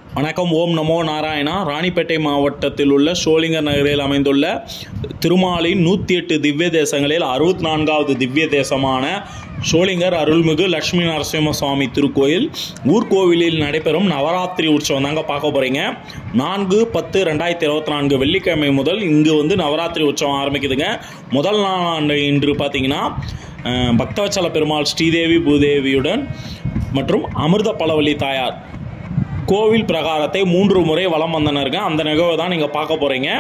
வணக்கம் ஓம் நமோ நாராயணா ராணிப்பேட்டை மாவட்டத்தில் உள்ள ஷோலிங்கர் நகரில் அமைந்துள்ள திருமாலின் நூற்றி எட்டு திவ்ய தேசங்களில் அறுபத்தி நான்காவது திவ்ய தேசமான ஷோலிங்கர் அருள்மிகு லட்சுமி நரசிம்ம சுவாமி திருக்கோயில் ஊர்கோவிலில் நடைபெறும் நவராத்திரி உற்சவம் தாங்க பார்க்க போகிறீங்க நான்கு பத்து ரெண்டாயிரத்தி இருபத்தி நான்கு வெள்ளிக்கிழமை முதல் இங்கு வந்து நவராத்திரி உற்சவம் ஆரம்பிக்குதுங்க முதல் நாள் இன்று பார்த்தீங்கன்னா அஹ், பக்தவச்சல பெருமாள் ஸ்ரீதேவி பூதேவியுடன் மற்றும் அமிர்த பலவள்ளி தாயார் கோவில் பிரகாரத்தை மூன்று முறை வலம் வந்தனருங்க அந்த நிகழ்வை தான் நீங்கள் பார்க்க போகிறீங்க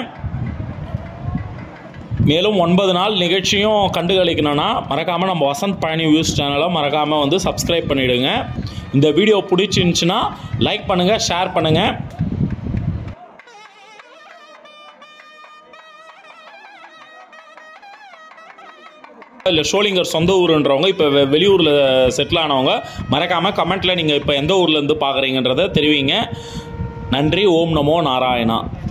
மேலும் ஒன்பது நாள் நிகழ்ச்சியும் கண்டுகளிக்கணும்னா மறக்காமல் நம்ம வசந்த் பழனி வியூஸ் சேனலை மறக்காமல் வந்து சப்ஸ்கிரைப் பண்ணிவிடுங்க இந்த வீடியோ பிடிச்சிருந்துச்சுன்னா லைக் பண்ணுங்கள் ஷேர் பண்ணுங்கள் இல்லை ஷோலிங்கர் சொந்த ஊருன்றவங்க இப்போ வெளியூரில் செட்டில் ஆனவங்க மறக்காமல் கமெண்ட்டில் நீங்கள் இப்போ எந்த ஊர்லேருந்து பார்க்குறீங்கன்றதை தெரிவிங்க நன்றி ஓம் நமோ நாராயணா